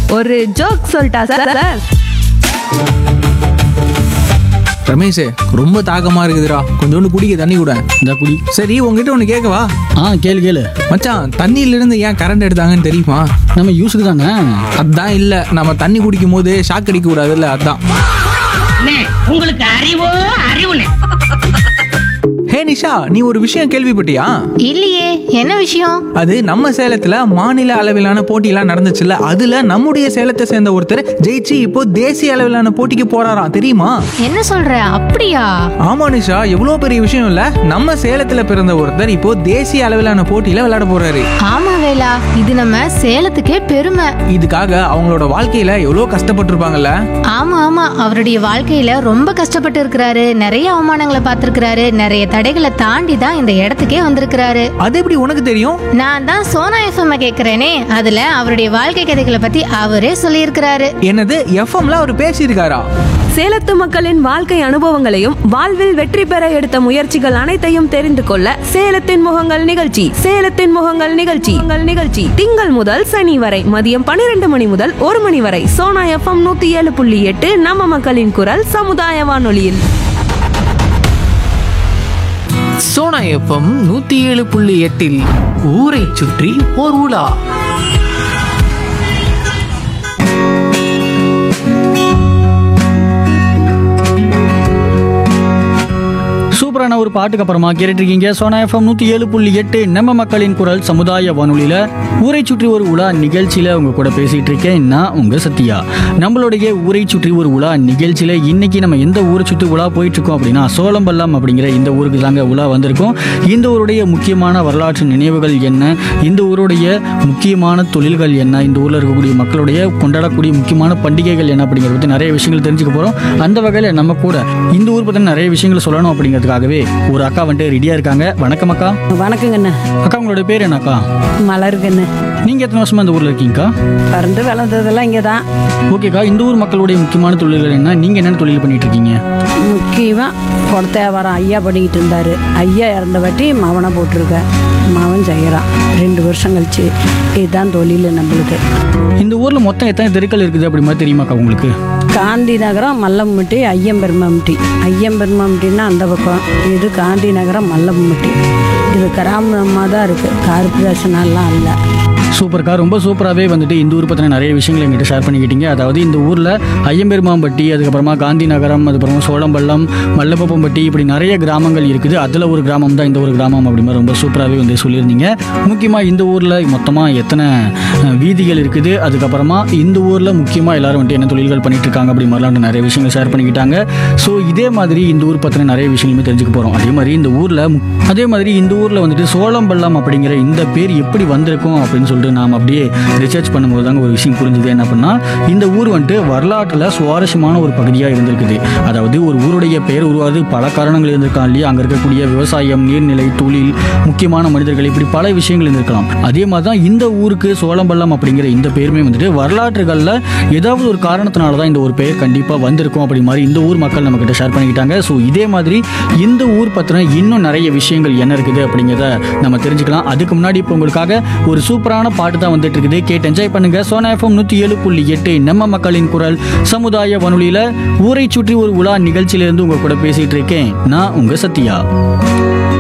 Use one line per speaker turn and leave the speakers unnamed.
ஒரு ஜோக் சொல்லிட்டா sir sir
Ramesh ரொம்ப தாகமா இருக்குதுடா கொஞ்சோண்டு குடிக்க தண்ணி கூட
இந்த குடி
சரி உங்ககிட்ட ஒன்று கேட்கவா
ஆ கேளு கேளு
மச்சான் தண்ணியில இருந்து ஏன் கரண்ட் எடுத்தாங்கன்னு தெரியுமா
நம்ம யூஸுக்கு தானே
அதான் இல்ல நம்ம தண்ணி குடிக்கும் போது ஷாக் அடிக்க கூடாதுல்ல அதான்
அண்ணே, உங்களுக்கு அறிவோ அறிவுனே
ஹே நிஷா நீ ஒரு விஷயம் கேள்விப்பட்டியா
இல்லையே என்ன விஷயம்
அது நம்ம சேலத்துல மாநில அளவிலான போட்டியெல்லாம் நடந்துச்சுல்ல அதுல நம்முடைய சேலத்தை சேர்ந்த ஒருத்தர் ஜெயிச்சு இப்போ தேசிய அளவிலான போட்டிக்கு போறாராம் தெரியுமா
என்ன சொல்ற அப்படியா
ஆமா நிஷா எவ்வளவு பெரிய விஷயம் இல்ல நம்ம சேலத்துல பிறந்த ஒருத்தர் இப்போ தேசிய அளவிலான போட்டியில விளையாட போறாரு
ஆமா வேலா இது நம்ம சேலத்துக்கே பெருமை
இதுக்காக அவங்களோட வாழ்க்கையில எவ்வளவு கஷ்டப்பட்டிருப்பாங்கல்ல
ஆமா ஆமா அவருடைய வாழ்க்கையில ரொம்ப கஷ்டப்பட்டு இருக்கிறாரு நிறைய அவமானங்களை பார்த்திருக்கிறாரு நிறைய தடைகளை தாண்டி தான் இந்த இடத்துக்கே வந்திருக்கிறாரு
அது எப்படி உனக்கு தெரியும்
நான் தான் சோனா எஃப்எம் கேக்குறேனே அதுல அவருடைய வாழ்க்கை கதைகளை பத்தி அவரே சொல்லியிருக்கிறாரு
என்னது எஃப்எம்ல அவர் பேசியிருக்காரா
சேலத்து மக்களின் வாழ்க்கை அனுபவங்களையும் வாழ்வில் வெற்றி பெற எடுத்த முயற்சிகள் அனைத்தையும் தெரிந்து கொள்ள சேலத்தின் முகங்கள் நிகழ்ச்சி சேலத்தின் முகங்கள் நிகழ்ச்சி உங்கள் நிகழ்ச்சி திங்கள் முதல் சனி வரை மதியம் பன்னிரண்டு மணி முதல் ஒரு மணி வரை சோனா எஃப்எம் நூத்தி ஏழு புள்ளி எட்டு நம்ம மக்களின் குரல் சமுதாய வானொலியில்
சோனா எஃப்எம் நூத்தி ஏழு புள்ளி எட்டில் ஊரை சுற்றி ஓர் உலா
சூப்பரான ஒரு பாட்டுக்கு அப்புறமா கேட்டுருக்கீங்க சோனா எஃப்எம் நூற்றி ஏழு புள்ளி எட்டு நம்ம மக்களின் குரல் சமுதாய வானொலியில் ஊரை சுற்றி ஒரு உலா நிகழ்ச்சியில் உங்க கூட பேசிட்டு இருக்கேன் நான் உங்க சத்யா நம்மளுடைய ஊரை சுற்றி ஒரு உலா நிகழ்ச்சியில் இன்னைக்கு நம்ம எந்த ஊரை சுற்றி உலா போயிட்டு இருக்கோம் அப்படின்னா சோளம்பள்ளம் அப்படிங்கிற இந்த ஊருக்கு தாங்க உலா வந்திருக்கோம் இந்த ஊருடைய முக்கியமான வரலாற்று நினைவுகள் என்ன இந்த ஊருடைய முக்கியமான தொழில்கள் என்ன இந்த ஊரில் இருக்கக்கூடிய மக்களுடைய கொண்டாடக்கூடிய முக்கியமான பண்டிகைகள் என்ன அப்படிங்கிறத பற்றி நிறைய விஷயங்கள் தெரிஞ்சுக்க போகிறோம் அந்த வகையில் நம்ம கூட இந்த ஊர் பற்றின நிறைய விஷயங்கள் சொல்லணும் அப்படிங்கிறதுக்காகவே ஒரு அக்கா வந்துட்டு ரெடியாக இருக்காங்க வணக்கம் அக்கா
வணக்கங்கண்ணே
அக்கா உங்களோட பேர் என்னக்கா
மலருங்கண்ணே
நீங்கள் எத்தனை வருஷமா இந்த ஊரில் இருக்கீங்கக்கா
பிறந்து வளர்ந்ததெல்லாம் இங்கே தான்
ஓகேக்கா இந்த ஊர் மக்களுடைய முக்கியமான தொழில்கள் என்ன நீங்கள் என்னென்ன தொழில் பண்ணிட்டு இருக்கீங்க
முக்கியமாக குடத்தேவாரம் ஐயா பண்ணிக்கிட்டு இருந்தார் ஐயா இறந்த வாட்டி மவனை போட்டிருக்கேன் மவன் செய்கிறான் ரெண்டு வருஷம் கழிச்சு இதுதான் தொழில் நம்மளுக்கு
இந்த ஊரில் மொத்தம் எத்தனை தெருக்கள் இருக்குது அப்படி மாதிரி தெரியுமாக்கா உங்களுக்கு
காந்தி நகரம் மல்லம்பட்டி ஐயம்பெருமாம்பட்டி ஐயம்பெருமாம்பட்டின்னா அந்த பக்கம் இது காந்தி நகரம் மல்லம்பட்டி இது கிராமமாக தான் இருக்குது கார்பரேஷனெல்லாம் இல்லை
சூப்பர்க்கா ரொம்ப சூப்பராகவே வந்துட்டு இந்த ஊர் பற்றின நிறைய விஷயங்கள் எங்கிட்ட ஷேர் பண்ணிக்கிட்டீங்க அதாவது இந்த ஊரில் ஐயம்பெருமாம்பட்டி அதுக்கப்புறமா காந்தி நகரம் அதுக்கப்புறமா சோளம்பள்ளம் மல்லப்பம்பட்டி இப்படி நிறைய கிராமங்கள் இருக்குது அதில் ஒரு கிராமம் தான் இந்த ஒரு கிராமம் அப்படி மாதிரி ரொம்ப சூப்பராகவே வந்து சொல்லியிருந்தீங்க முக்கியமாக இந்த ஊரில் மொத்தமாக எத்தனை அஹ், வீதிகள் இருக்குது அதுக்கப்புறமா இந்த ஊரில் முக்கியமாக எல்லாரும் வந்துட்டு என்ன தொழில்கள் பண்ணிட்டு இருக்காங்க அப்படி மாதிரிலாம் வந்துட்டு நிறைய விஷயங்கள் ஷேர் பண்ணிக்கிட்டாங்க ஸோ இதே மாதிரி இந்த ஊர் பற்றின நிறைய விஷயங்களுமே தெரிஞ்சுக்க போகிறோம் அதே மாதிரி இந்த ஊரில் அதே மாதிரி இந்த ஊரில் வந்துட்டு சோளம்பள்ளம் அப்படிங்கிற இந்த பேர் எப்படி வந்திருக்கும் அப்படின்னு சொல்லிட்டு நாம் அப்படியே ரிசர்ச் பண்ணும்போது தாங்க ஒரு விஷயம் புரிஞ்சுது என்ன பண்ணா இந்த ஊர் வந்துட்டு வரலாற்றில் சுவாரஸ்யமான ஒரு பகுதியாக இருந்திருக்குது அதாவது ஒரு ஊருடைய பெயர் உருவாது பல காரணங்கள் இருந்திருக்கலாம் இல்லையா அங்கே இருக்கக்கூடிய விவசாயம் நீர்நிலை தொழில் முக்கியமான மனிதர்கள் இப்படி பல விஷயங்கள் இருந்திருக்கலாம் அதே மாதிரி தான் இந்த ஊருக்கு சோளம்பள்ளம் அப்படிங்கிற இந்த பேருமே வந்துட்டு வரலாற்றுகளில் ஏதாவது ஒரு காரணத்தினால தான் இந்த ஒரு பெயர் கண்டிப்பாக வந்திருக்கும் அப்படி மாதிரி இந்த ஊர் மக்கள் நம்மக்கிட்ட ஷேர் பண்ணிக்கிட்டாங்க ஸோ இதே மாதிரி இந்த ஊர் பற்றின இன்னும் நிறைய விஷயங்கள் என்ன இருக்குது அப்படிங்கிறத நம்ம தெரிஞ்சுக்கலாம் அதுக்கு முன்னாடி இப்போ உங்களுக்காக ஒரு சூப்பரான பாட்டு தான் வந்துட்டு இருக்குது கேட்டு என்ஜாய் பண்ணுங்க சோனா எஃப்எம் நூற்றி ஏழு புள்ளி எட்டு நம்ம மக்களின் குரல் சமுதாய வானொலியில் ஊரை சுற்றி ஒரு உலா நிகழ்ச்சியிலிருந்து உங்க கூட பேசிட்டு இருக்கேன் நான் உங்க சத்யா